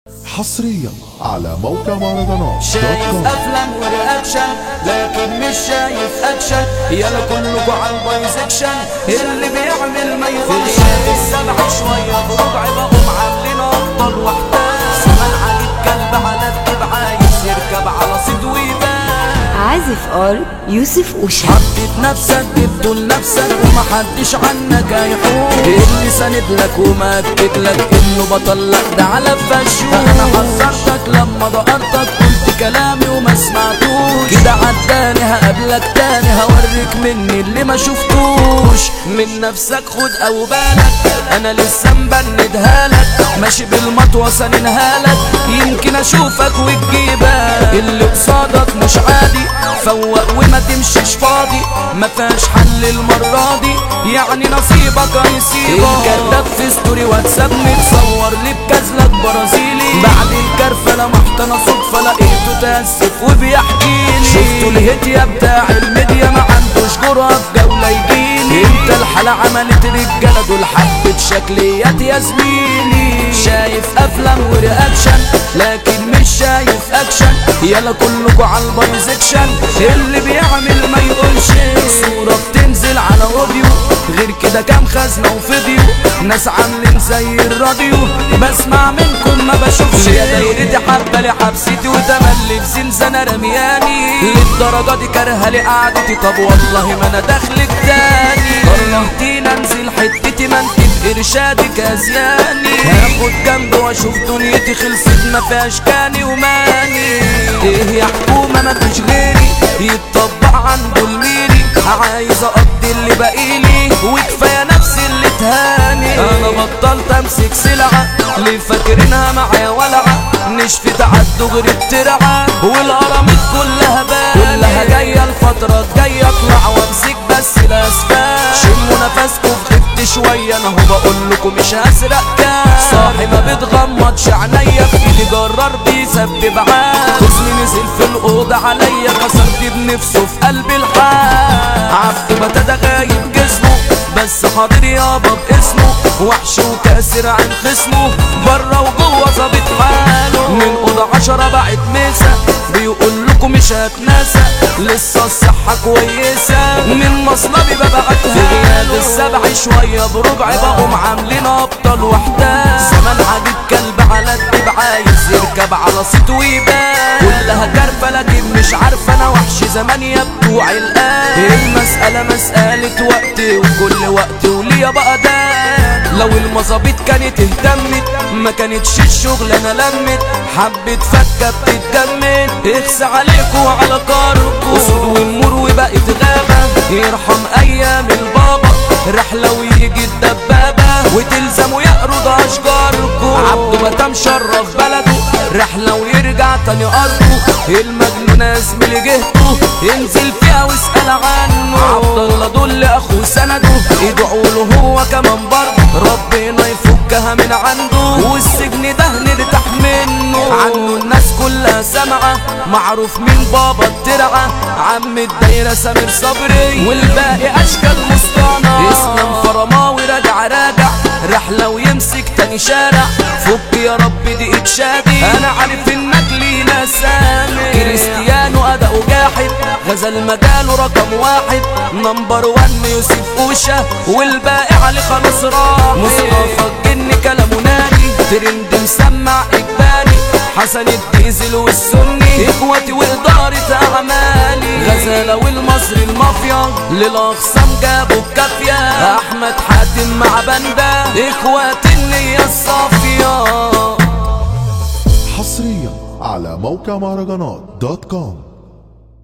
حصريا على موقع مهرجانات دوت شايف كوم افلام ورياكشن لكن مش شايف اكشن يلا كلكوا على البايزكشن اللي بيعمل ما يقولش السبع شويه بربع بقوا عاملين افضل وحدان زمان عليك كلب على الدب عايز يركب على صيد ويبان عازف ار يوسف وشاب حطيت نفسك جبته لنفسك ومحدش عنك هيحوم اللي ساند لك ومأكد لك انه بطل لك ده على فشوش انا حذرتك لما ضقرتك قلت كلامي وما سمعتوش كده عداني هقابلك تاني هوريك مني اللي ما شفتوش من نفسك خد او بالك انا لسه مبندها لك ماشي بالمطوة سننها لك يمكن اشوفك وتجيبك اللي قصادك مش عادي فوق وما تمشيش فاضي ما فيهاش حل المرة دي يعني نصيبك هيصيبك الكذاب في ستوري واتساب متصور لي بكازلك برازيلي بعد الكرفة لمحت انا صدفة لقيته تأسف وبيحكي لي شفتوا الهدية بتاع الميديا ما عندوش جرأة في جولة يجيلي انت الحالة عملت رجالة دول حبة شكليات يا زميلي شايف افلام ورياكشن لكن مش شايف اكشن يلا كلكوا على البايزكشن اللي بيعمل ما يقولش صورة بتنزل على اوديو غير كده كام خزنة وفيديو ناس عاملين زي الراديو بسمع منكم ما بشوفش يا دايرتي حبة لحبستي وتملي في زنزانة رمياني للدرجة دي كارهة لقعدتي طب والله ما انا داخلك تاني كرهتيني انزل حتتي ما انت بارشادك ازياني هاخد جنب واشوف دنيتي خلصت ما فيهاش كاني وماني ايه يا حكومة ما فيش غيري يتطبق عنده الميري عايز اقضي اللي باقيلي وكفايه نفسي اللي تهاني انا بطلت امسك سلعه ليه فاكرينها معايا ولعه نشفت عالدغري الترعه والهرمات كلها بان كلها جايه الفتره الجايه اطلع وامسك بس الاسفل شموا نفسكم خفت شويه انا هو بقول لكم مش هسرق كام صاحي ما بتغمضش عينيا في ايدي جرار بيسبب عاد خصمي نزل في الاوضه عليا كسرت بنفسه في قلب الحال عبد بتدا غايب جسمه بس حاضر يابا باسمه وحش وكاسر عن خصمه بره وجوه ظابط حاله من اوضه عشرة بقت ميسة بيقول لكم مش هتناسى لسه الصحة كويسة من مصلبي ببعتها في غياب السبع شوية بربع بقوا عاملين ابطال وحدان زمان عجيب كلب على الدب عايز يركب على صيت ويبان كلها كرفة لكن مش عارفة انا وحش زمان يا بتوع الآن المسألة مسألة وقت وكل وقت وليا بقى ده لو المظابيط كانت اهتمت ما كانتش الشغلانة لمت حبة فكة بتتجمد اخس عليكوا وعلى كاركوا اسود والمور وبقت غابة يرحم ايام البابا رحلة ويجي الدبابة وتلزموا يقرض اشجاركوا عبده متى مشرف بلده رحلة ويرجع تاني ارضه المجنون يا زميلي جهته ينزل فيها واسأل عنه عبد الله دول اخوه سنده ادعوا له هو كمان برضه ربنا يفكها من عنده والسجن ده نرتاح منه عنه الناس كلها سامعة معروف من بابا الترعة عم الدايرة سمير صبري والباقي اشكال مصطنع اسلام فرماوي راجع راجع رحلة ويمسك تاني شارع فك يا رب دي اتشادي انا عارف انك لينا سامي كريستيانو اداؤه جاحد غزل مجاله رقم واحد نمبر وان يوسف اوشا والباقي علي خلاص راح مصطفى الجن كلامه نادي ترند مسمع اجباري حسن الديزل والسني اخواتي وادارة اعمالي غزالة والمصري المافيا للاخصام جابوا الكافية احمد حاتم مع بندا اخواتي النية الصافية حصريا على موقع مهرجانات دوت كوم